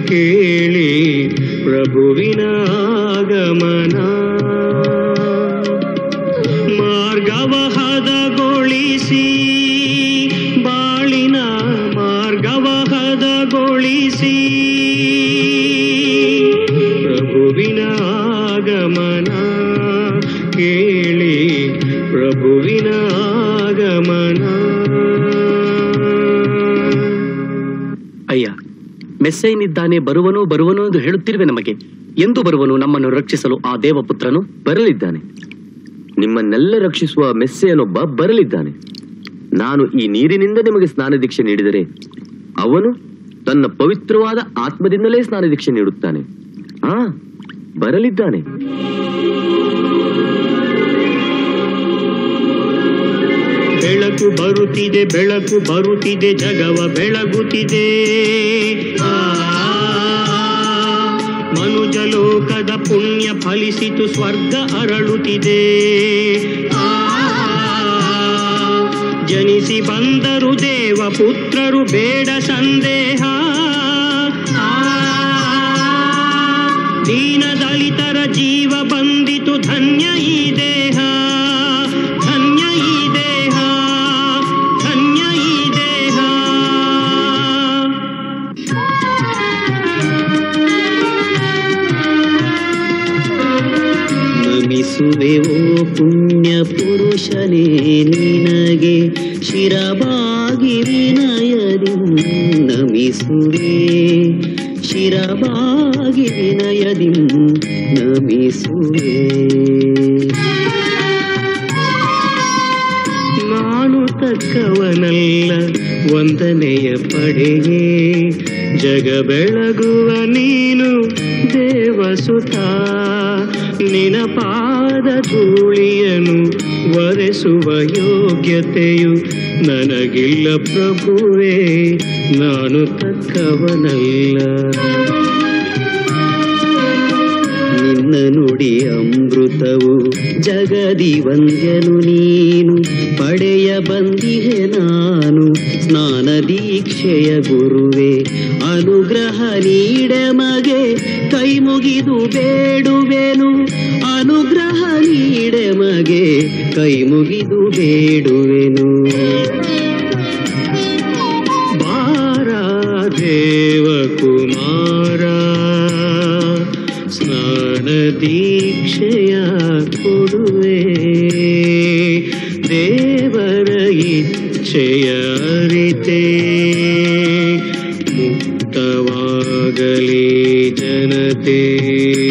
ಕೇಳಿ ಪ್ರಭುವಿನ ಆಗಮನ ಮಾರ್ಗವ ಹದಗೊಳಿಸಿ ಬಾಳಿನ ಮಾರ್ಗವ ಹದಗೊಳಿಸಿ ಪ್ರಭುವಿನ ಆಗಮನ ಕೇಳಿ ಪ್ರಭುವಿನ ಆಗಮನ ಅಯ್ಯ ಮೆಸ್ಸೈನಿದ್ದಾನೆ ಬರುವನು ಬರುವನು ಎಂದು ಹೇಳುತ್ತಿರುವೆ ನಮಗೆ ಎಂದು ಬರುವನು ನಮ್ಮನ್ನು ರಕ್ಷಿಸಲು ಆ ದೇವಪುತ್ರನು ಬರಲಿದ್ದಾನೆ ನಿಮ್ಮನ್ನೆಲ್ಲ ರಕ್ಷಿಸುವ ಮೆಸ್ಸೆಯನೊಬ್ಬ ಬರಲಿದ್ದಾನೆ ನಾನು ಈ ನೀರಿನಿಂದ ನಿಮಗೆ ಸ್ನಾನ ದೀಕ್ಷೆ ನೀಡಿದರೆ ಅವನು ತನ್ನ ಪವಿತ್ರವಾದ ಆತ್ಮದಿಂದಲೇ ಸ್ನಾನ ದೀಕ್ಷೆ ನೀಡುತ್ತಾನೆ ಆ ಬರಲಿದ್ದಾನೆ ಬೆಳಕು ಬರುತ್ತಿದೆ ಬೆಳಕು ಬರುತ್ತಿದೆ ಜಗವ ಬೆಳಗುತ್ತಿದೆ ಆ, ಮನುಜ ಲೋಕದ ಪುಣ್ಯ ಫಲಿಸಿತು ಸ್ವರ್ಗ ಅರಳುತ್ತಿದೆ ಆ, ಜನಿಸಿ ಬಂದರು ದೇವ ಪುತ್ರರು ಬೇಡ ಸಂದೇಹ ಆ, ದೀನ ದಲಿತರ ಜೀವ ಬಂದಿತು ಧನ್ಯ ಈ ದೇಹ ಧನ್ಯ ಈ ದೇಹ ಧನ್ಯ ಈ ದೇಹ ನಮಿಸುವೆವೋ ಪುಣ್ಯ ಪುರುಷನೇ ನಿನಗೆ ಶಿರಬಾಗಿ ವಿನಯದಿ ನಮಿಸುವೆ ಶಿರಬಾಗಿ ವಿನಯದಿ ನಮಿಸುವೆ ನಾನು ತಕ್ಕವನಲ್ಲ ವಂದನೆಯ ಪಡೆಯೇ ಜಗ ಬೆಳಗುವ ನೀನು ದೇವಸುತ ನಿನ ಪಾದ ಧೂಳಿಯನು ವರೆಸುವ ಯೋಗ್ಯತೆಯು ನನಗಿಲ್ಲ ಪ್ರಭುವೇ ನಾನು ತಕ್ಕವನಲ್ಲ ನಿನ್ನ ನುಡಿ ಅಮೃತವು ಜಗದಿ ವಂದ್ಯನು ನೀನು ಪಡೆಯ ಬಂದಿಹೆ ನಾನು ಸ್ನಾನ ದೀಕ್ಷೆಯ ಗುರುವೆ ಅನುಗ್ರಹ ನೀಡೆ ಮಗೆ ಕೈ ಮುಗಿದು ಬೇಡುವೆನು ಅನುಗ್ರಹ ನೀಡೆ ಮಗೆ ಕೈ ಮುಗಿದು ಬೇಡುವೆನು ಬಾರ ದೇವ ಕುಮಾರ ಸ್ನಾನ ದೀಕ್ಷೆಯ ಕೊಡುವೆ ದೇವರ ಇಚ್ಛೆಯ ಅರಿತೆ ಮುಕ್ತವಾಗಲಿ ಜನತೆ